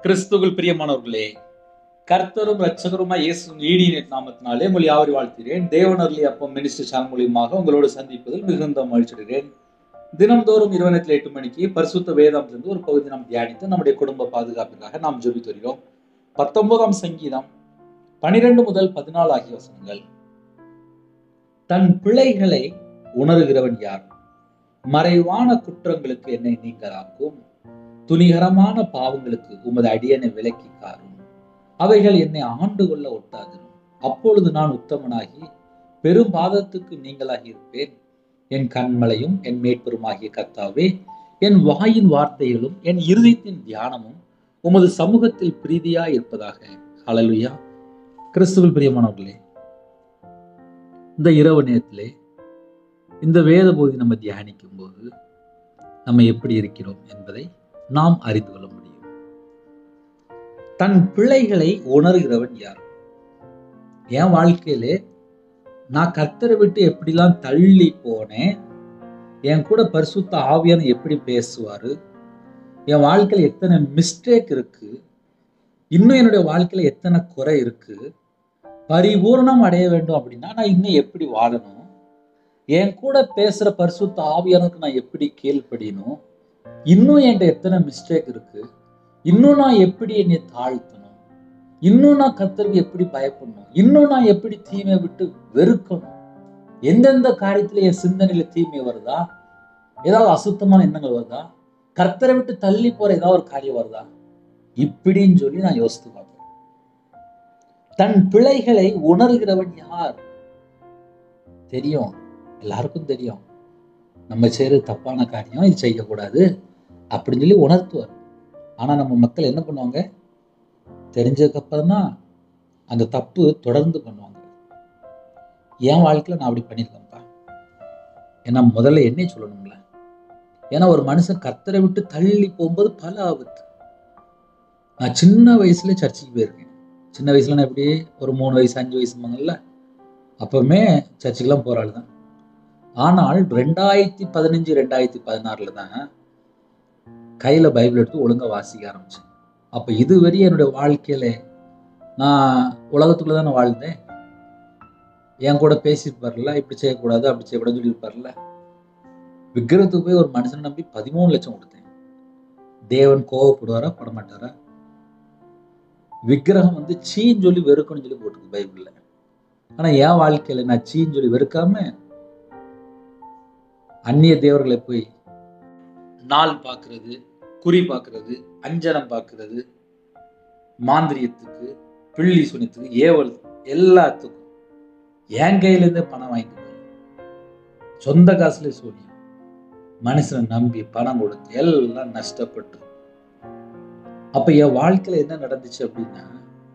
கிறிஸ்துவில் பிரியமானவர்களே கர்த்தரும் ரட்சகருமாய் இயேசு நீடிய நாமத்தினாலே உங்களை யாவரி வாழ்த்துகிறேன் தேவனர்லி அப்பம் மினிஸ்டர் சேனல் மூலியமாக உங்களோடு சந்திப்பதில் மிகுந்த மகிழ்ச்சிடுகிறேன் தினம்தோறும் இருபத்தி எட்டு மணிக்கு பரிசுத்த வேதாந்திலிருந்து ஒரு பகுதி நாம் தியானித்து நம்முடைய குடும்ப பாதுகாப்பிற்காக நாம் ஜெபித்து வருகிறோம் பத்தொன்பதாம் சங்கீதம் பனிரெண்டு முதல் பதினாலு ஆகிய வசனங்கள் தன் பிழைகளை உணர்கிறவன் யார் மறைவான குற்றங்களுக்கு என்னை நீங்களாக்கும் துணிகரமான பாவங்களுக்கு உமது அடியனை விலக்கி காரும் அவைகள் என்னை ஆண்டு கொள்ள ஒட்டாதிரும் அப்பொழுது நான் உத்தமனாகி பெரும் பாதத்துக்கு நீங்களாகி இருப்பேன் என் கண்மலையும் என் மேற்பெருமாகிய கர்த்தாவே என் வாயின் வார்த்தைகளும் என் இருதயத்தின் தியானமும் உமது சமூகத்தில் பிரீதியா இருப்பதாக ஹalleluya கிறிஸ்துவில் பிரியமானவர்களே இந்த இரவு நேரத்திலே இந்த வேத போதி நம்ம தியானிக்கும் போது நம்ம எப்படி இருக்கிறோம் என்பதை நாம் அறிந்து கொள்ள முடியும் தன் பிழைகளை உணர்கிறவன் யார் என் வாழ்க்கையிலே நான் கர்த்தரை விட்டு எப்படிலாம் தள்ளி போனேன் என் கூட பரிசுத்த ஆவியான எப்படி பேசுவாரு என் வாழ்க்கையில எத்தனை மிஸ்டேக் இருக்கு இன்னும் என்னுடைய வாழ்க்கையில எத்தனை குறை இருக்கு பரிபூர்ணம் அடைய வேண்டும் அப்படின்னா நான் இன்னும் எப்படி வாழணும் என் கூட பேசுற பரிசுத்த ஆவியானுக்கு நான் எப்படி கீழ்ப்படியணும் இன்னும் என்கிட்ட எத்தனை மிஸ்டேக் இருக்கு இன்னும் நான் எப்படி என்னை தாழ்த்தணும் இன்னும் நான் கத்தருக்கு எப்படி பயப்படணும் இன்னும் நான் எப்படி தீமையை விட்டு வெறுக்கணும் எந்தெந்த காரியத்துல என் சிந்தனையில தீமை வருதா ஏதாவது அசுத்தமான எண்ணங்கள் வருதா கர்த்தரை விட்டு தள்ளி போற ஏதாவது ஒரு காரியம் வருதா இப்படின்னு சொல்லி நான் யோசித்து பார்ப்பேன் தன் பிழைகளை உணர்கிறவன் யார் தெரியும் எல்லாருக்கும் தெரியும் நம்ம செய்யறது தப்பான காரியம் இது செய்யக்கூடாது அப்படின்னு சொல்லி உணர்த்துவார் ஆனா நம்ம மக்கள் என்ன பண்ணுவாங்க தெரிஞ்சதுக்கு அப்புறம் தான் அந்த தப்பு தொடர்ந்து பண்ணுவாங்க என் வாழ்க்கையில நான் அப்படி பண்ணியிருக்கேன்ப்பா ஏன்னா முதல்ல என்னை சொல்லணும்ல ஏன்னா ஒரு மனுஷன் கர்த்தரை விட்டு தள்ளி போகும்போது பல ஆபத்து நான் சின்ன வயசுல சர்ச்சுக்கு போயிருக்கேன் சின்ன வயசுல நான் எப்படி ஒரு மூணு வயசு அஞ்சு வயசுமாங்கல்ல அப்பவுமே சர்ச்சுக்கெல்லாம் போராள் தான் ஆனால் ரெண்டாயிரத்தி பதினஞ்சு ரெண்டாயிரத்தி பதினாறுல தான் கையில பைபிள் எடுத்து ஒழுங்கா வாசிக்க ஆரம்பிச்சேன் அப்ப இதுவரை என்னுடைய வாழ்க்கையில நான் உலகத்துக்குள்ள தான் வாழ்ந்தேன் என் கூட பேசியிருப்பார்ல இப்படி செய்யக்கூடாது அப்படி செய்யக்கூடாதுன்னு சொல்லியிருப்பார்ல விக்கிரத்துக்கு போய் ஒரு மனுஷனை நம்பி பதிமூணு லட்சம் கொடுத்தேன் தேவன் கோவப்படுவாரா படமாட்டாரா விக்கிரகம் வந்து சீன்னு சொல்லி வெறுக்கணும்னு சொல்லி போட்டுருக்கு பைபிள்ல ஆனா என் வாழ்க்கையில நான் சீன்னு சொல்லி வெறுக்காம அந்நிய தேவர்களை போய் நாள் பார்க்கறது குறி பார்க்கறது அஞ்சனம் பார்க்கறது மாந்திரியத்துக்கு பிள்ளி சுனித்துக்கு ஏவல் எல்லாத்துக்கும் என் கையிலேருந்தே பணம் வாங்கிட்டு போய் சொந்த காசுல சூனியம் மனுஷனை நம்பி பணம் கொடுத்து எல்லாம் நஷ்டப்பட்டு அப்ப என் வாழ்க்கையில என்ன நடந்துச்சு அப்படின்னா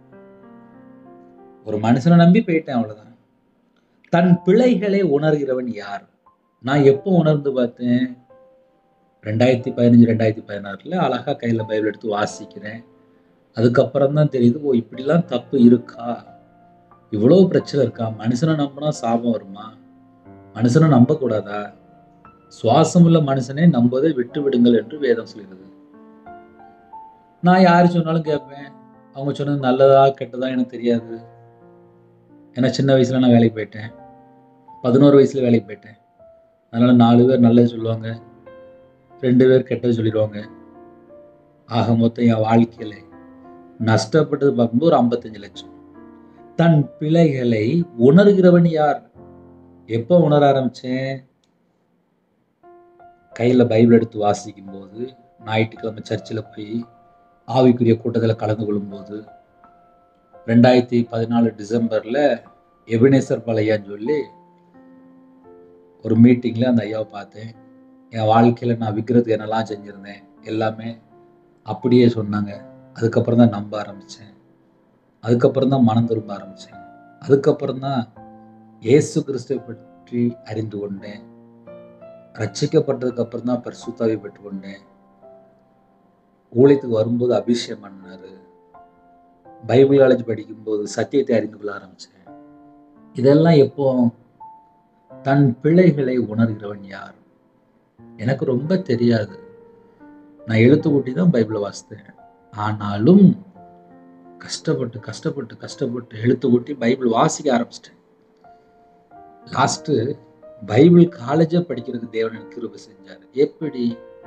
ஒரு மனுஷனை நம்பி போயிட்டேன் அவ்வளவுதான் தன் பிழைகளை உணர்கிறவன் யார் நான் எப்போ உணர்ந்து பார்த்தேன் ரெண்டாயிரத்தி பதினஞ்சு ரெண்டாயிரத்தி பதினாறுல அழகா கையில பைபிள் எடுத்து வாசிக்கிறேன் அதுக்கப்புறம் தான் தெரியுது ஓ இப்படிலாம் தப்பு இருக்கா இவ்வளோ பிரச்சனை இருக்கா மனுஷனை நம்பினா சாபம் வருமா மனுஷனை நம்பக்கூடாதா சுவாசம் உள்ள மனுஷனை நம்பதை விட்டு விடுங்கள் என்று வேதம் சொல்கிறது நான் யார் சொன்னாலும் கேட்பேன் அவங்க சொன்னது நல்லதா கெட்டதா எனக்கு தெரியாது ஏன்னா சின்ன வயசுல நான் வேலைக்கு போயிட்டேன் பதினோரு வயசுல வேலைக்கு போயிட்டேன் அதனால நாலு பேர் நல்லது சொல்லுவாங்க ரெண்டு பேர் கெட்டது சொல்லிடுவாங்க ஆக மொத்தம் என் வாழ்க்கையில நஷ்டப்பட்டது பார்க்கும்போது ஒரு ஐம்பத்தஞ்சு லட்சம் தன் பிழைகளை உணர்கிறவன் யார் எப்போ உணர ஆரம்பிச்சேன் கையில பைபிள் எடுத்து வாசிக்கும் போது ஞாயிற்றுக்கிழமை சர்ச்சில் போய் ஆவிக்குரிய கூட்டத்தில் கலந்து கொள்ளும்போது ரெண்டாயிரத்தி பதினாலு டிசம்பரில் எபினேசர் பாளையான்னு சொல்லி ஒரு மீட்டிங்கில் அந்த ஐயாவை பார்த்தேன் என் வாழ்க்கையில் நான் விற்கிறதுக்கு என்னெல்லாம் செஞ்சுருந்தேன் எல்லாமே அப்படியே சொன்னாங்க அதுக்கப்புறம் தான் நம்ப ஆரம்பித்தேன் அதுக்கப்புறம் தான் மனம் திரும்ப ஆரம்பித்தேன் அதுக்கப்புறம் தான் இயேசு கிறிஸ்துவை பற்றி அறிந்து கொண்டேன் ரட்சிக்கப்பட்டதுக்கு அப்புறம் தான் பரிசுத்தாவை பெற்றுக்கொண்டேன் ஊழியத்துக்கு வரும்போது அபிஷேகம் பண்ணாரு பைபிள் காலேஜ் படிக்கும்போது சத்தியத்தை அறிந்து கொள்ள ஆரம்பித்தேன் இதெல்லாம் எப்போ தன் பிள்ளைகளை உணர்கிறவன் யார் எனக்கு ரொம்ப தெரியாது நான் எழுத்து கூட்டி தான் பைபிளை வாசித்தேன் ஆனாலும் கஷ்டப்பட்டு கஷ்டப்பட்டு கஷ்டப்பட்டு எழுத்து கூட்டி பைபிள் வாசிக்க ஆரம்பிச்சிட்டேன் லாஸ்ட்டு பைபிள் காலேஜே படிக்கிறதுக்கு தேவன் எனக்கு கிருபை செஞ்சார் எப்படி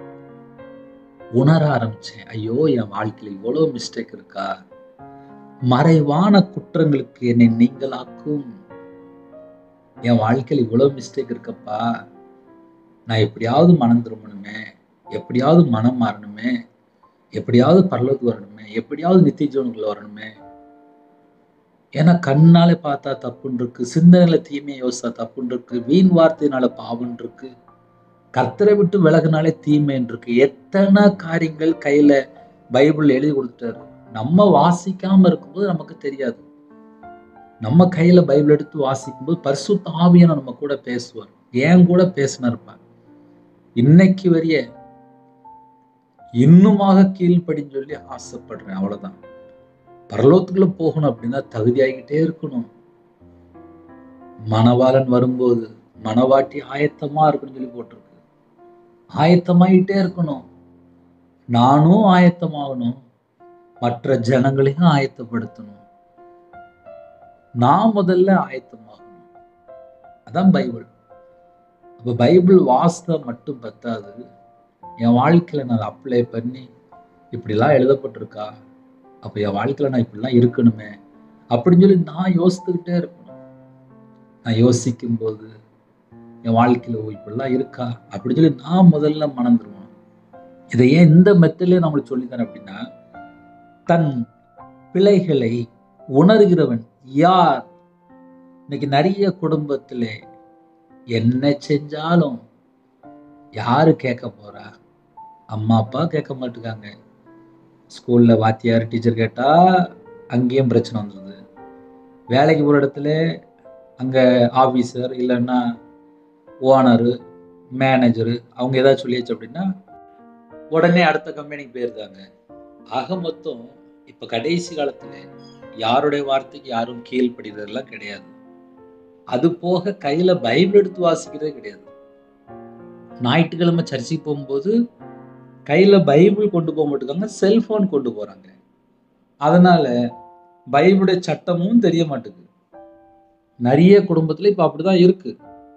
உணர ஆரம்பிச்சேன் ஐயோ என் வாழ்க்கையில் இவ்வளோ மிஸ்டேக் இருக்கா மறைவான குற்றங்களுக்கு என்னை நீங்களாக்கும் என் வாழ்க்கையில் இவ்வளோ மிஸ்டேக் இருக்கப்பா நான் எப்படியாவது மனம் திரும்பணுமே எப்படியாவது மனம் மாறணுமே எப்படியாவது பரலோகத்துக்கு வரணுமே எப்படியாவது நித்திய ஜீவனுக்குள்ள வரணுமே ஏன்னா கண்ணாலே பார்த்தா தப்புன்னு இருக்கு சிந்தனையில தீமையை யோசித்தா தப்புன்னு இருக்கு வீண் வார்த்தையினால பாவம் இருக்கு கர்த்தரை விட்டு விலகுனாலே தீமைன்னு இருக்கு எத்தனை காரியங்கள் கையில பைபிள் எழுதி கொடுத்துட்டாரு நம்ம வாசிக்காம இருக்கும்போது நமக்கு தெரியாது நம்ம கையில பைபிள் எடுத்து வாசிக்கும்போது பரிசுத்த ஆவியான நம்ம கூட பேசுவார் ஏன் கூட பேசினா இருப்பார் இன்னைக்கு வரைய இன்னுமாக கீழ்ப்படின்னு சொல்லி ஆசைப்படுறேன் அவ்வளவுதான் பரலோகத்துக்குள்ள போகணும் அப்படின்னா தகுதியாகிக்கிட்டே இருக்கணும் மணவாளன் வரும்போது மணவாட்டி ஆயத்தமா இருக்குன்னு சொல்லி போட்டிருக்கு ஆயத்தமாயிட்டே இருக்கணும் நானும் ஆயத்தமாகணும் மற்ற ஜனங்களையும் ஆயத்தப்படுத்தணும் நான் முதல்ல ஆயத்தமாகணும் அதான் பைபிள் அப்ப பைபிள் வாசித்தா மட்டும் பத்தாது என் வாழ்க்கையில நான் அப்ளை பண்ணி இப்படிலாம் எழுதப்பட்டிருக்கா அப்ப என் வாழ்க்கையில நான் இப்படிலாம் இருக்கணுமே அப்படின்னு சொல்லி நான் யோசித்துக்கிட்டே இருக்கணும் நான் யோசிக்கும் போது என் வாழ்க்கையில ஓ இப்படிலாம் இருக்கா அப்படின்னு சொல்லி நான் முதல்ல மனம் திரும்பணும் இதை ஏன் இந்த மெத்தட்லயே நம்மளுக்கு சொல்லித்தரேன் அப்படின்னா தன் பிழைகளை உணர்கிறவன் யார் இன்னைக்கு நிறைய குடும்பத்திலே என்ன செஞ்சாலும் யாரு கேட்க போறா அம்மா அப்பா கேட்க மாட்டுக்காங்க ஸ்கூல்ல வாத்தியார் டீச்சர் கேட்டா அங்கேயும் பிரச்சனை வந்துடுது வேலைக்கு போகிற இடத்துல அங்கே ஆஃபீஸர் இல்லைன்னா ஓனரு மேனேஜரு அவங்க ஏதாவது சொல்லியாச்சு அப்படின்னா உடனே அடுத்த கம்பெனிக்கு போயிருந்தாங்க ஆக மொத்தம் இப்போ கடைசி காலத்தில் யாருடைய வார்த்தைக்கு யாரும் கீழ்ப்படுகிறதெல்லாம் கிடையாது அது போக கையில் பைபிள் எடுத்து வாசிக்கிறதே கிடையாது ஞாயிற்றுக்கிழமை சர்ச்சைக்கு போகும்போது கையில் பைபிள் கொண்டு போக மாட்டேங்காங்க செல்ஃபோன் கொண்டு போகிறாங்க அதனால பைபிளுடைய சட்டமும் தெரிய மாட்டேங்குது நிறைய குடும்பத்துல இப்ப அப்படிதான் இருக்கு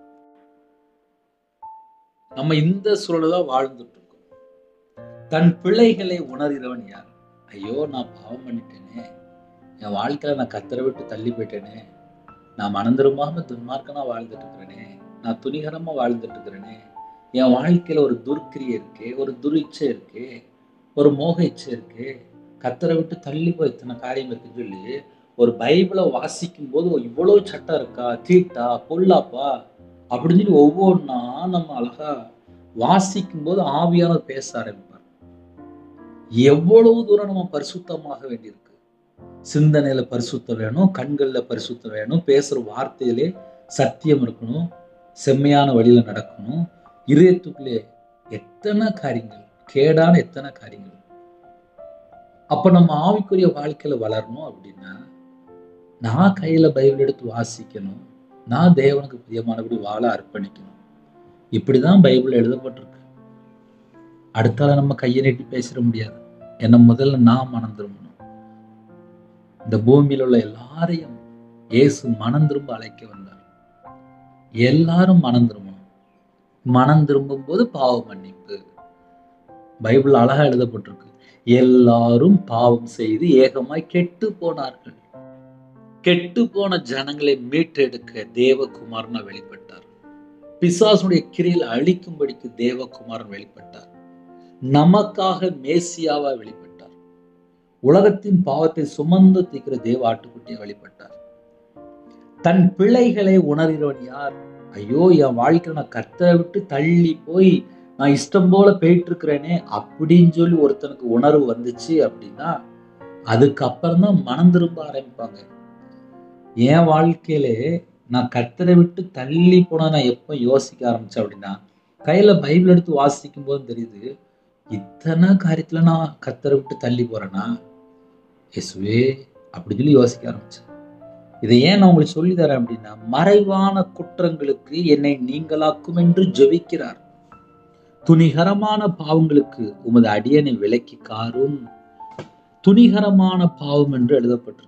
நம்ம இந்த சூழல தான் வாழ்ந்துட்டு இருக்கோம் தன் பிள்ளைகளை உணர்கிறவன் யார் ஐயோ நான் பாவம் பண்ணிட்டேனே என் வாழ்க்கையில நான் கத்தரை விட்டு தள்ளி போயிட்டேனே நான் மனம் திரும்பாம துன்மார்க்கனா வாழ்ந்துட்டு இருக்கிறேனே நான் துணிகரமா வாழ்ந்துட்டு இருக்கிறேனே என் வாழ்க்கையில ஒரு துர்க்கிரியை இருக்கு ஒரு துரிச்சை இருக்கு ஒரு மோக இச்சை இருக்கு கத்தரை விட்டு தள்ளி போய் இத்தனை காரியம் இருக்குன்னு சொல்லி ஒரு பைபிளை வாசிக்கும் போது இவ்வளவு சட்டம் இருக்கா தீட்டா பொல்லாப்பா அப்படின்னு சொல்லி ஒவ்வொன்றா நம்ம அழகா வாசிக்கும் போது ஆவியானவர் பேச ஆரம்பிப்பார் எவ்வளவு தூரம் நம்ம பரிசுத்தமாக வேண்டியிருக்கு சிந்தனையில பரிசுத்தம் வேணும் கண்கள்ல பரிசுத்தம் வேணும் பேசுற வார்த்தையிலே சத்தியம் இருக்கணும் செம்மையான வழியில நடக்கணும் இதயத்துக்குள்ளே எத்தனை காரியங்கள் கேடான எத்தனை காரியங்கள் அப்ப நம்ம ஆவிக்குரிய வாழ்க்கையில வளரணும் அப்படின்னா நான் கையில பைபிள் எடுத்து வாசிக்கணும் நான் தேவனுக்கு பிரியமானபடி வாழ அர்ப்பணிக்கணும் இப்படிதான் பைபிள் எழுதப்பட்டிருக்கு அடுத்தால நம்ம கையை நீட்டி பேசிட முடியாது என்ன முதல்ல நான் மனம் திரும்பணும் இந்த பூமியில உள்ள எல்லாரையும் இயேசு மனம் திரும்ப அழைக்க வந்தார் எல்லாரும் மனம் திரும்பணும் மனம் திரும்பும் போது பாவ மன்னிப்பு பைபிள் அழகா எழுதப்பட்டிருக்கு எல்லாரும் பாவம் செய்து ஏகமாய் கெட்டு போனார்கள் கெட்டு போன ஜனங்களை மீட்டெடுக்க தேவகுமாரனா வெளிப்பட்டார் பிசாசுடைய கிரியில் அழிக்கும்படிக்கு தேவகுமாரன் வெளிப்பட்டார் நமக்காக மேசியாவா வெளிப்பட்டார் உலகத்தின் பாவத்தை சுமந்து தீக்கிற தேவ ஆட்டுக்குட்டியை வெளிப்பட்டார் தன் பிள்ளைகளை உணர்கிறவன் யார் ஐயோ என் வாழ்க்கையில நான் கர்த்தரை விட்டு தள்ளி போய் நான் இஷ்டம் போல போயிட்டு இருக்கிறேனே அப்படின்னு சொல்லி ஒருத்தனுக்கு உணர்வு வந்துச்சு அப்படின்னா அதுக்கப்புறம் தான் மனம் திரும்ப ஆரம்பிப்பாங்க என் வாழ்க்கையிலே நான் கர்த்தரை விட்டு தள்ளி போனா நான் எப்போ யோசிக்க ஆரம்பிச்சேன் அப்படின்னா கையில பைபிள் எடுத்து வாசிக்கும் போது தெரியுது இத்தனை காரியத்துல நான் கர்த்தரை விட்டு தள்ளி போறேனா இயேசுவே அப்படின்னு சொல்லி யோசிக்க ஆரம்பிச்சேன் இதை ஏன் நான் உங்களுக்கு சொல்லி தரேன் அப்படின்னா மறைவான குற்றங்களுக்கு என்னை நீங்களாக்கும் என்று ஜெபிக்கிறார் துணிகரமான பாவங்களுக்கு உமது அடியனை விலக்கி காரும் துணிகரமான பாவம் என்று எழுதப்பட்டிருக்கு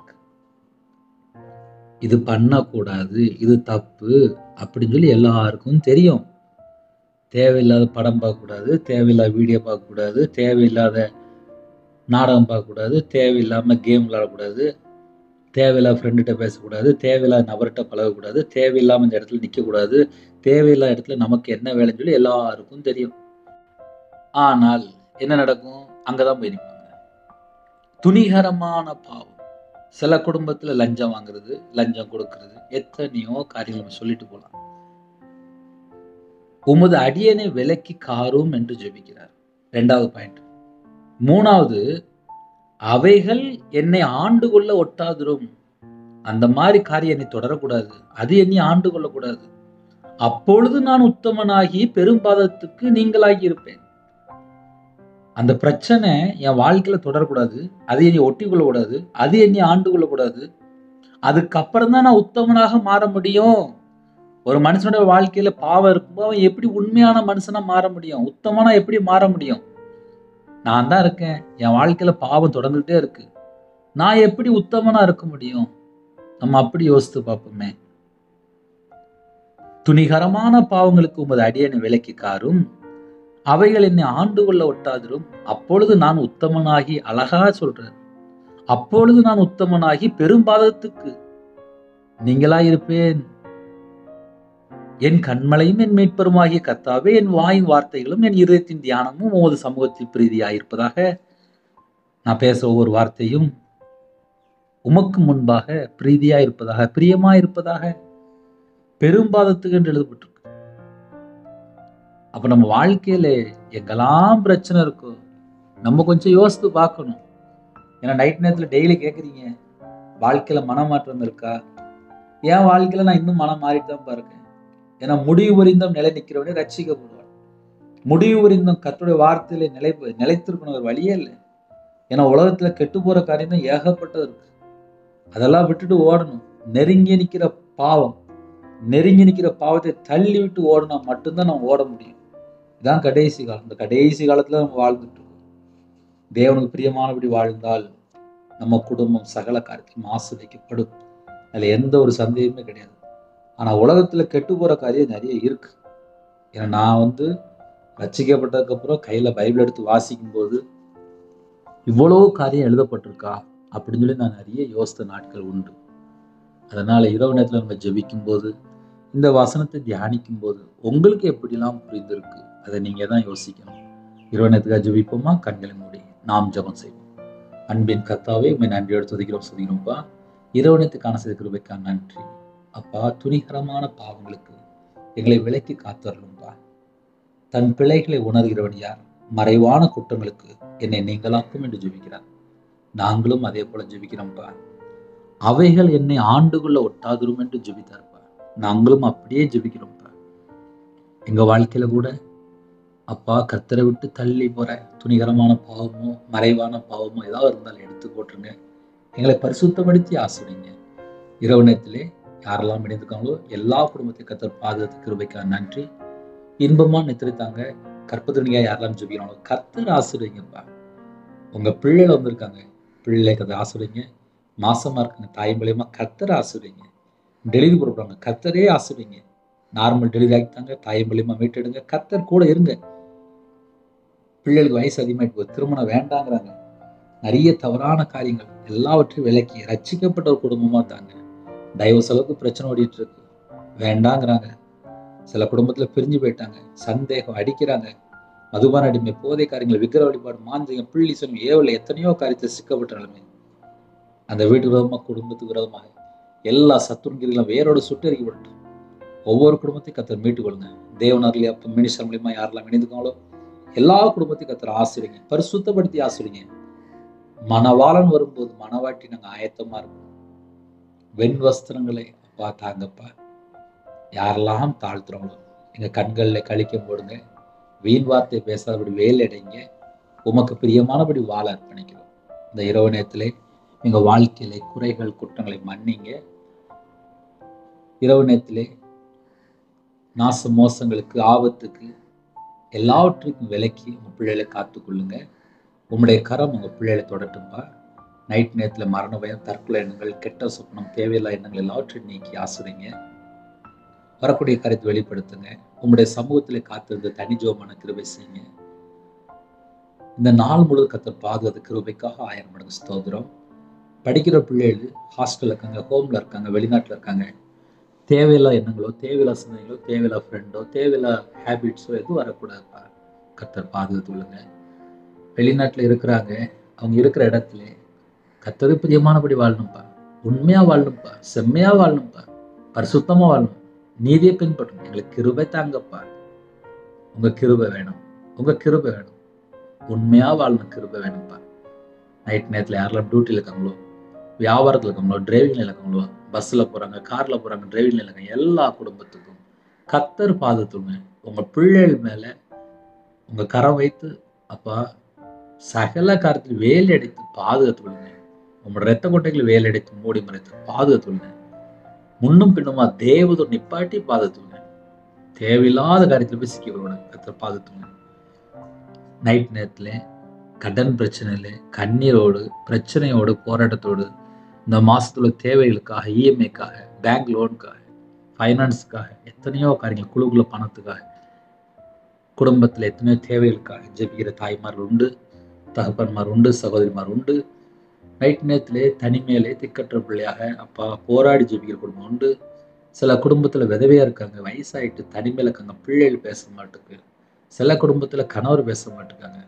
இது பண்ணக்கூடாது இது தப்பு அப்படின்னு சொல்லி எல்லாருக்கும் தெரியும் தேவையில்லாத படம் பார்க்கக்கூடாது தேவையில்லாத வீடியோ பார்க்கக்கூடாது தேவையில்லாத நாடகம் பார்க்கக்கூடாது தேவையில்லாமல் கேம் விளாடக்கூடாது தேவையில்லாத ஃப்ரெண்டுகிட்ட பேசக்கூடாது தேவையில்லாத நபர்கிட்ட பழகக்கூடாது தேவையில்லாமல் இந்த இடத்துல நிற்கக்கூடாது தேவையில்லாத இடத்துல நமக்கு என்ன வேலைன்னு சொல்லி எல்லாருக்கும் தெரியும் ஆனால் என்ன நடக்கும் அங்கே தான் போய் நிற்பாங்க துணிகரமான பாவம் சில குடும்பத்தில் லஞ்சம் வாங்குறது லஞ்சம் கொடுக்கறது எத்தனையோ காரியங்கள் நம்ம சொல்லிட்டு போகலாம் உமது அடியனை விலக்கி காரும் என்று ஜெபிக்கிறார் ரெண்டாவது பாயிண்ட் மூணாவது அவைகள் என்னை ஆண்டு கொள்ள ஒட்டாதிரும் அந்த மாதிரி காரியம் என்னை தொடரக்கூடாது அது என்னை ஆண்டு கொள்ளக்கூடாது அப்பொழுது நான் உத்தமனாகி பெரும்பாதத்துக்கு நீங்களாகி இருப்பேன் அந்த பிரச்சனை என் வாழ்க்கையில தொடரக்கூடாது அது என்னை ஒட்டி கொள்ளக்கூடாது அது என்னை ஆண்டு கொள்ளக்கூடாது அதுக்கப்புறம் தான் நான் உத்தமனாக மாற முடியும் ஒரு மனுஷனோட வாழ்க்கையில பாவம் இருக்கும்போது அவன் எப்படி உண்மையான மனுஷனா மாற முடியும் உத்தமனா எப்படி மாற முடியும் நான் தான் இருக்கேன் என் வாழ்க்கையில பாவம் தொடர்ந்துகிட்டே இருக்கு நான் எப்படி உத்தமனா இருக்க முடியும் நம்ம அப்படி யோசித்து பார்ப்போமே துணிகரமான பாவங்களுக்கு உமது அடியனை விலக்கி காரும் அவைகள் என்னை ஆண்டு கொள்ள ஒட்டாதிரும் அப்பொழுது நான் உத்தமனாகி அழகா சொல்றேன் அப்பொழுது நான் உத்தமனாகி பெரும்பாதத்துக்கு நீங்களா இருப்பேன் என் கண்மலையும் என் மீட்பருமாகிய கத்தாவே என் வாயின் வார்த்தைகளும் என் இதயத்தின் தியானமும் உமது சமூகத்தில் பிரீதியாயிருப்பதாக நான் பேச ஒவ்வொரு வார்த்தையும் உமக்கு முன்பாக பிரீதியா இருப்பதாக பிரியமா இருப்பதாக பெரும்பாதத்துக்கு என்று எழுதப்பட்டிருக்கு அப்ப நம்ம வாழ்க்கையில எங்கெல்லாம் பிரச்சனை இருக்கோ நம்ம கொஞ்சம் யோசித்து பார்க்கணும் ஏன்னா நைட் நேரத்துல டெய்லி கேட்குறீங்க வாழ்க்கையில மனமாற்றம் இருக்கா என் வாழ்க்கையில நான் இன்னும் மனம் மாறிட்டு தான் பாருங்க ஏன்னா முடிவு புரிந்தம் நிலை நிற்கிறவனே ரட்சிக்கப்படுவான் முடிவு புரிந்தம் கத்துடைய வார்த்தையில நிலை நிலைத்திருக்கணும் ஒரு வழியே இல்லை ஏன்னா உலகத்துல கெட்டு போற காரியம் தான் ஏகப்பட்டது இருக்கு அதெல்லாம் விட்டுட்டு ஓடணும் நெருங்கி நிற்கிற பாவம் நெருங்கி நிற்கிற பாவத்தை தள்ளி விட்டு ஓடினா மட்டும்தான் நம்ம ஓட முடியும் இதான் கடைசி காலம் இந்த கடைசி காலத்துல நம்ம வாழ்ந்துட்டு இருக்கோம் தேவனுக்கு பிரியமானபடி வாழ்ந்தால் நம்ம குடும்பம் சகல காரியத்திலும் ஆசிரியக்கப்படும் அதுல எந்த ஒரு சந்தேகமே கிடையாது ஆனா உலகத்துல கெட்டு போற காரியம் நிறைய இருக்கு ஏன்னா நான் வந்து ரசிக்கப்பட்டதுக்கு அப்புறம் கையில பைபிள் எடுத்து வாசிக்கும் போது இவ்வளோ காரியம் எழுதப்பட்டிருக்கா அப்படின்னு சொல்லி நான் நிறைய யோசித்த நாட்கள் உண்டு அதனால இரவு நேரத்தில் நம்ம ஜெபிக்கும் போது இந்த வசனத்தை தியானிக்கும் போது உங்களுக்கு எப்படிலாம் புரிந்திருக்கு அதை நீங்க தான் யோசிக்கணும் இரவு நேரத்துக்காக ஜெபிப்போமா கண்களை மூடி நாம் ஜெபம் செய்வோம் அன்பின் கத்தாவே உண்மை நன்றியோடு துதிக்கிறோம் சுதிக்கிறோம்ப்பா இரவு நேரத்துக்கான செய்த கிருபைக்கான நன்றி அப்பா துணிகரமான பாவங்களுக்கு எங்களை விலக்கி காத்தரலும்பா தன் பிள்ளைகளை உணர்கிறவன் யார் மறைவான குற்றங்களுக்கு என்னை நீங்களாக்கும் என்று ஜெபிக்கிறார் நாங்களும் அதே போல ஜெபிக்கிறோம்ப்பா அவைகள் என்னை ஆண்டுகுள்ள ஒட்டாதிரும் என்று ஜெபித்தார்ப்பா நாங்களும் அப்படியே ஜெபிக்கிறோம்ப்பா எங்க வாழ்க்கையில கூட அப்பா கத்தரை விட்டு தள்ளி போற துணிகரமான பாவமோ மறைவான பாவமோ ஏதாவது இருந்தாலும் எடுத்து போட்டுருங்க எங்களை பரிசுத்தப்படுத்தி ஆசிரிங்க இரவு நேரத்திலே யாரெல்லாம் இணைந்திருக்காங்களோ எல்லா குடும்பத்தையும் கத்தர் பாதுகாத்து கிருபைக்காக நன்றி இன்பமா நித்திருத்தாங்க கற்பதுணியா யாரெல்லாம் ஜெபிக்கிறாங்களோ கத்தர் ஆசிரியங்கப்பா உங்க பிள்ளைகள் வந்திருக்காங்க பிள்ளை கதை ஆசிரியங்க மாசமா இருக்காங்க தாய் மூலியமா கத்தர் ஆசிரியங்க டெலிவரி கொடுக்குறாங்க கத்தரே ஆசிரியங்க நார்மல் டெலிவரி ஆகிட்டாங்க தாய் மூலியமா மீட்டெடுங்க கத்தர் கூட இருங்க பிள்ளைகளுக்கு வயசு அதிகமாயிட்டு போகுது திருமணம் வேண்டாங்கிறாங்க நிறைய தவறான காரியங்கள் எல்லாவற்றையும் விலக்கி ரட்சிக்கப்பட்ட ஒரு குடும்பமா தாங்க தயவு செலவுக்கு பிரச்சனை ஓடிட்டு இருக்கு வேண்டாங்கிறாங்க சில குடும்பத்துல பிரிஞ்சு போயிட்டாங்க சந்தேகம் அடிக்கிறாங்க மதுபான அடிமை போதை காரியங்கள் விக்கிர வழிபாடு மாந்திரிகம் பிள்ளி சொன்ன ஏவல எத்தனையோ காரியத்தை சிக்கப்பட்ட நிலைமை அந்த வீட்டு விரோதமாக குடும்பத்துக்கு விரோதமாக எல்லா சத்துருங்கிறதும் வேரோட சுட்டரிக்கப்பட்டு ஒவ்வொரு குடும்பத்தையும் கத்தர் மீட்டுக் கொள்ளுங்க தேவனர்லயா அப்போ மினிஸ்டர் மூலியமா யாரெல்லாம் இணைந்துக்காங்களோ எல்லா குடும்பத்தையும் கத்தர் ஆசிரிங்க பரிசுத்தப்படுத்தி ஆசிரிங்க மனவாளன் வரும்போது மனவாட்டி நாங்கள் ஆயத்தமா இருக்கோம் வெண் வஸ்திரங்களை அப்பா தாங்கப்பா யாரெல்லாம் தாழ்த்துறவங்களோ எங்க கண்களில் கழிக்கம் போடுங்க வீண் வார்த்தை பேசாதபடி வேலையடைங்க உமக்கு பிரியமானபடி வாழ அர்ப்பணிக்கிறோம் இந்த இரவு நேரத்திலே எங்க வாழ்க்கையில குறைகள் குற்றங்களை மன்னிங்க இரவு நேரத்திலே நாச மோசங்களுக்கு ஆபத்துக்கு எல்லாவற்றுக்கும் விலக்கி உங்க பிள்ளைகளை காத்துக்கொள்ளுங்க உம்முடைய கரம் உங்க பிள்ளைகளை தொடட்டும்பா நைட் நேரத்தில் மரண பயம் தற்கொலை எண்ணங்கள் கெட்ட சொப்பனம் தேவையில்லா எண்ணங்கள் எல்லாவற்றையும் நீக்கி ஆசுறீங்க வரக்கூடிய கருத்து வெளிப்படுத்துங்க உங்களுடைய சமூகத்திலே காத்திருந்த தனிஜோமான கிருபை செய்யுங்க இந்த நாள் முழுவதும் கத்தர் பாதுகாத்து கிருபைக்காக ஆயிரம் மடங்கு ஸ்தோத்திரம் படிக்கிற பிள்ளைகள் ஹாஸ்டலில் இருக்காங்க ஹோமில் இருக்காங்க வெளிநாட்டில் இருக்காங்க தேவையில்லா எண்ணங்களோ தேவையில்லா சிந்தனைகளோ தேவையில்லா ஃப்ரெண்டோ தேவையில்லா ஹேபிட்ஸோ எதுவும் வரக்கூடாதுப்பா கத்தர் பாதுகாத்து விழுங்க வெளிநாட்டில் இருக்கிறாங்க அவங்க இருக்கிற இடத்துல கத்தரு பிரியமானபடி வாழணும்ப்பா உண்மையா வாழணும்ப்பா செம்மையா வாழணும்ப்பா பரிசுத்தமா வாழணும் நீதியை பின்பற்றணும் எங்களுக்கு கிருபை தாங்கப்பா உங்க கிருபை வேணும் உங்க கிருபை வேணும் உண்மையா வாழணும் கிருபை வேணும்ப்பா நைட் நேரத்தில் யாரெல்லாம் டியூட்டியில் இருக்காங்களோ வியாபாரத்தில் இருக்காங்களோ டிரைவிங்கில் இருக்காங்களோ பஸ்ஸில் போகிறாங்க காரில் போகிறாங்க டிரைவிங்கில் இருக்காங்க எல்லா குடும்பத்துக்கும் கத்தர் பாதத்துங்க உங்கள் பிள்ளைகள் மேலே உங்கள் கரம் வைத்து அப்பா சகல காரத்தில் வேலை அடித்து பாதுகாத்து விடுங்க உங்களோட ரத்த கொட்டைகள் வேலை அடித்து மூடி மறைத்து பாதுகாத்து விடுங்க முன்னும் பின்னுமா தேவதூர் நிப்பாட்டி பாதுகாத்து விடுங்க தேவையில்லாத காரியத்தில் போய் சிக்கி விடுங்க கத்தர் பாதுகாத்து விடுங்க நைட் நேரத்தில் கடன் பிரச்சனையில் கண்ணீரோடு பிரச்சனையோடு போராட்டத்தோடு இந்த மாசத்துல தேவைகளுக்காக இஎம்ஐக்காக பேங்க் லோனுக்காக ஃபைனான்ஸுக்காக எத்தனையோ காரியங்கள் குழுக்குள்ள பணத்துக்காக குடும்பத்தில் எத்தனையோ தேவைகளுக்காக ஜெபிக்கிற தாய்மார்கள் உண்டு தகப்பன்மார் உண்டு சகோதரிமார் உண்டு நைட் நேரத்திலே தனிமையிலே திக்கற்ற பிள்ளையாக அப்பா போராடி ஜெபிக்கிற குடும்பம் உண்டு சில குடும்பத்தில் விதவையா இருக்காங்க வயசாயிட்டு தனிமையில் இருக்காங்க பிள்ளைகள் பேச மாட்டுக்கு சில குடும்பத்தில் கணவர் பேச மாட்டுக்காங்க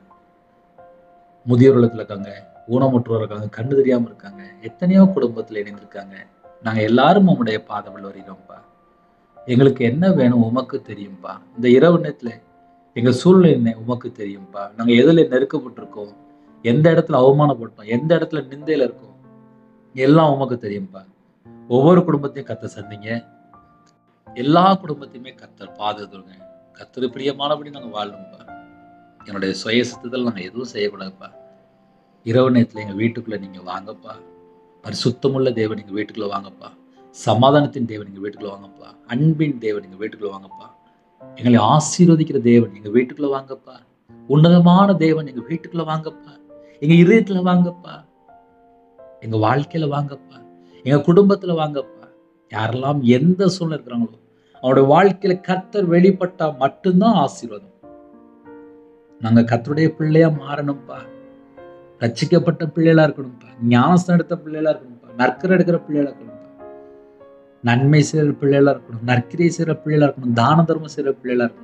முதியோர் இல்லத்துல இருக்காங்க ஊனமுற்றோர் இருக்காங்க கண்ணு தெரியாம இருக்காங்க எத்தனையோ குடும்பத்தில் இணைந்திருக்காங்க நாங்க எல்லாரும் உம்முடைய பாதவில் வருகிறோம்ப்பா எங்களுக்கு என்ன வேணும் உமக்கு தெரியும்ப்பா இந்த இரவு நேரத்துல எங்க சூழ்நிலை என்ன உமக்கு தெரியும்ப்பா நாங்க எதுல நெருக்கப்பட்டிருக்கோம் எந்த இடத்துல அவமானப்பட்டோம் எந்த இடத்துல நிந்தையில இருக்கோம் எல்லாம் உமக்கு தெரியும்ப்பா ஒவ்வொரு குடும்பத்தையும் கத்த சந்திங்க எல்லா குடும்பத்தையுமே கத்தர் பாதுகாத்துருங்க கத்தர் பிரியமானபடி நாங்க வாழணும்ப்பா என்னுடைய சுய சித்தத்தில் நாங்கள் எதுவும் செய்யக்கூடாதுப்பா இரவு நேரத்தில் எங்கள் வீட்டுக்குள்ளே நீங்கள் வாங்கப்பா பரிசுத்தமுள்ள தேவன் எங்கள் வீட்டுக்குள்ளே வாங்கப்பா சமாதானத்தின் தேவன் எங்கள் வீட்டுக்குள்ளே வாங்கப்பா அன்பின் தேவன் எங்கள் வீட்டுக்குள்ளே வாங்கப்பா எங்களை ஆசீர்வதிக்கிற தேவன் எங்கள் வீட்டுக்குள்ளே வாங்கப்பா உன்னதமான தேவன் எங்கள் வீட்டுக்குள்ளே வாங்கப்பா எங்கள் இதயத்தில் வாங்கப்பா எங்கள் வாழ்க்கையில் வாங்கப்பா எங்கள் குடும்பத்தில் வாங்கப்பா யாரெல்லாம் எந்த சூழ்நிலை இருக்கிறாங்களோ அவனுடைய வாழ்க்கையில கர்த்தர் வெளிப்பட்டா மட்டும்தான் ஆசீர்வாதம் நாங்க கர்த்தருடைய பிள்ளையா மாறணும்ப்பா ரட்சிக்கப்பட்ட பிள்ளைகளா இருக்கணும்ப்பா ஞானஸ்தம் எடுத்த பிள்ளைகளா இருக்கணும்ப்பா நற்கரை எடுக்கிற பிள்ளைகளா இருக்கணும்ப்பா நன்மை செய்கிற பிள்ளைகளா இருக்கணும் நற்கிரை செய்கிற பிள்ளைகளா இருக்கணும் தான தர்மம் செய்கிற பிள்ளைகளா இருக்கணும்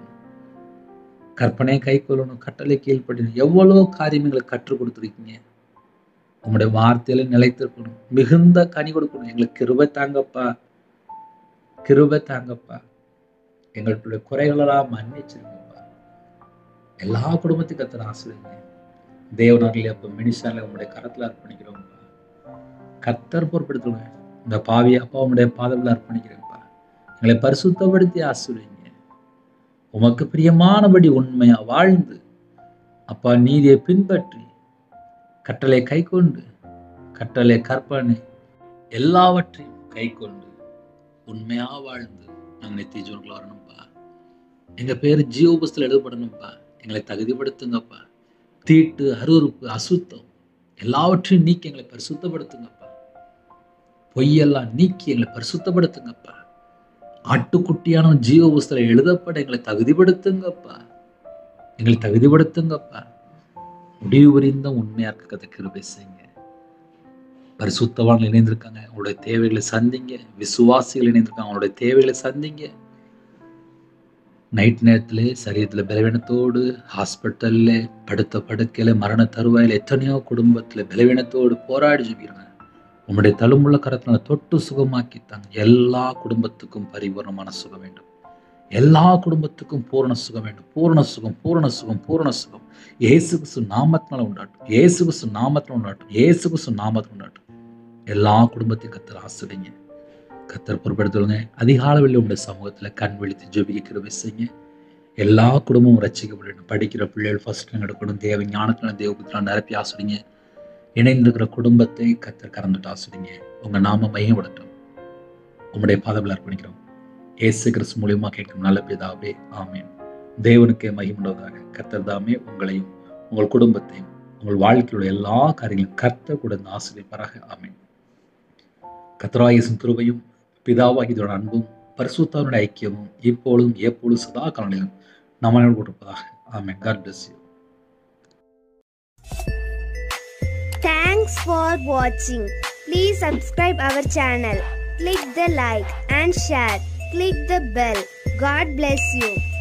கற்பனை கை கொள்ளணும் கட்டளை கீழ்ப்படிணும் எவ்வளோ காரியம் எங்களுக்கு கற்றுக் கொடுத்துருக்கீங்க உங்களுடைய வார்த்தையில நிலைத்திருக்கணும் மிகுந்த கனி கொடுக்கணும் எங்களுக்கு கிருபை தாங்கப்பா கிருபை தாங்கப்பா எங்களுடைய குறைகளெல்லாம் மன்னிச்சிருங்கப்பா எல்லா குடும்பத்தையும் கத்தர் ஆசிரியங்க தேவனாரிலே அப்போ மினிஷால உங்களுடைய கரத்தில் அர்ப்பணிக்கிறோம்ப்பா கத்தர் பொறுப்படுத்துங்க இந்த பாவி அப்பா உங்களுடைய பாதத்தில் அர்ப்பணிக்கிறேன்ப்பா எங்களை பரிசுத்தப்படுத்தி ஆசிரியங்க உமக்கு பிரியமானபடி உண்மையா வாழ்ந்து அப்பா நீதியை பின்பற்றி கட்டளை கை கொண்டு கட்டளை கற்பனை எல்லாவற்றையும் கை கொண்டு உண்மையா வாழ்ந்து நாங்கள் நித்திய ஜோன்கள் வரணும்ப்பா எங்க பேர் ஜீவபுஸ்தில் எழுதப்படணும்ப்பா எங்களை தகுதிப்படுத்துங்கப்பா தீட்டு அருவறுப்பு அசுத்தம் எல்லாவற்றையும் நீக்கி எங்களை பரிசுத்தப்படுத்துங்கப்பா பொய்யெல்லாம் நீக்கி எங்களை பரிசுத்தப்படுத்துங்கப்பா ஆட்டுக்குட்டியான ஜீவபுஸ்தில் எழுதப்பட எங்களை தகுதிப்படுத்துங்கப்பா எங்களை தகுதிப்படுத்துங்கப்பா முடிவு புரிந்த உண்மையா இருக்க கதை கிருபை செய்யுங்க பரிசுத்தவான்கள் இணைந்திருக்காங்க அவங்களுடைய தேவைகளை சந்திங்க விசுவாசிகள் இணைந்திருக்காங்க அவங்களுடைய தேவைகளை சந்திங்க நைட் நேரத்தில் சரீரத்தில் பலவீனத்தோடு ஹாஸ்பிட்டலில் படுத்த படுக்கையில் மரண தருவாயில் எத்தனையோ குடும்பத்தில் பலவீனத்தோடு போராடி ஜெபிக்கிறாங்க உங்களுடைய தழும்புள்ள கரத்தினால் தொட்டு சுகமாக்கித்தாங்க எல்லா குடும்பத்துக்கும் பரிபூர்ணமான சுகம் வேண்டும் எல்லா குடும்பத்துக்கும் பூரண சுகம் வேண்டும் பூரண சுகம் பூரண சுகம் பூரண சுகம் ஏசு கிறிஸ்து நாமத்தினால உண்டாட்டும் ஏசு கிறிஸ்து நாமத்தினால உண்டாட்டும் ஏசு கிறிஸ்து நாமத்தில் உண்டாட்டும் எல்லா குடும்பத்தையும் கத்தர் ஆசிரியங்க கத்தர் பொறுப்படுத்துவங்க அதிகாலவில் உள்ள சமூகத்தில் கண் விழித்து ஜெபிக்க கிருபை செய்யுங்க எல்லா குடும்பமும் ரசிக்கப்படணும் படிக்கிற பிள்ளைகள் ஃபர்ஸ்ட் ரேங்க் எடுக்கணும் தேவ ஞானத்தினால தேவபுத்திரம் நிரப்பி ஆசிரிங்க இணைந்திருக்கிற குடும்பத்தை கத்தர் கறந்துட்டு ஆசிரிங்க உங்க நாம மையப்படட்டும் உங்களுடைய பாதவில் அர்ப்பணிக்கிறோம் ஏசு கிறிஸ்து மூலியமா கேட்கும் நல்ல பிதாவே ஆமேன் தேவனுக்கே மகிமுள்ளதாக கத்தர் தாமே உங்களையும் உங்கள் குடும்பத்தையும் உங்கள் வாழ்க்கையுடைய எல்லா காரியங்களும் கர்த்தர் கூட இந்த ஆசிரியப்பராக ஆமென் கத்தராயசின் கிருபையும் பிதாவாகி இதோட அன்பும் பரிசுத்தாவுடைய ஐக்கியமும் இப்பொழுதும் எப்பொழுதும் சதா காலங்களிலும் நம்மளோடு கொடுப்பதாக amen God bless you Thanks for watching. Please subscribe our channel. Click the like and share. Click the bell. God bless you.